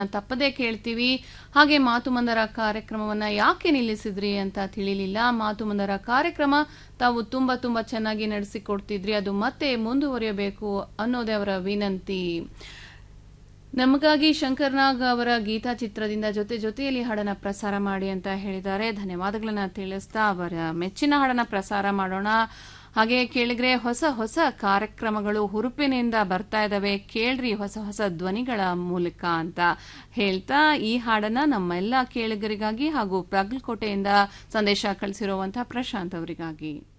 ತಪ್ಪದೇ ಕೇಳ್ತೀವಿ ಹಾಗೆ ಮಾತು ಮಂದರ ಕಾರ್ಯಕ್ರಮವನ್ನ ಯಾಕೆ ನಿಲ್ಲಿಸಿದ್ರಿ ಅಂತ ತಿಳಿಲಿಲ್ಲ ಮಾತು ಮಂದರ ಕಾರ್ಯಕ್ರಮ ತಾವು ತುಂಬಾ ತುಂಬಾ ಚೆನ್ನಾಗಿ ನಡೆಸಿಕೊಡ್ತಿದ್ರಿ ಅದು ಮತ್ತೆ ಮುಂದುವರಿಯಬೇಕು ಅನ್ನೋದೇ ಅವರ ವಿನಂತಿ ನಮಗಾಗಿ ಶಂಕರ್ನಾಗ್ ಅವರ ಗೀತಾ ಚಿತ್ರದಿಂದ ಜೊತೆ ಜೊತೆಯಲ್ಲಿ ಹಾಡನ್ನ ಪ್ರಸಾರ ಮಾಡಿ ಅಂತ ಹೇಳಿದ್ದಾರೆ ಧನ್ಯವಾದಗಳನ್ನ ತಿಳಿಸ್ತಾ ಅವರ ಮೆಚ್ಚಿನ ಹಾಡನ್ನ ಪ್ರಸಾರ ಮಾಡೋಣ ಹಾಗೆ ಕೇಳಿದ್ರೆ ಹೊಸ ಹೊಸ ಕಾರ್ಯಕ್ರಮಗಳು ಹುರುಪಿನಿಂದ ಬರ್ತಾ ಇದಾವೆ ಕೇಳ್ರಿ ಹೊಸ ಹೊಸ ಧ್ವನಿಗಳ ಮೂಲಕ ಅಂತ ಹೇಳ್ತಾ ಈ ಹಾಡನ್ನ ನಮ್ಮೆಲ್ಲ ಕೇಳಿಗರಿಗಾಗಿ ಹಾಗೂ ಬಾಗಲಕೋಟೆಯಿಂದ ಸಂದೇಶ ಕಳಿಸಿರುವಂತಹ ಪ್ರಶಾಂತ್ ಅವರಿಗಾಗಿ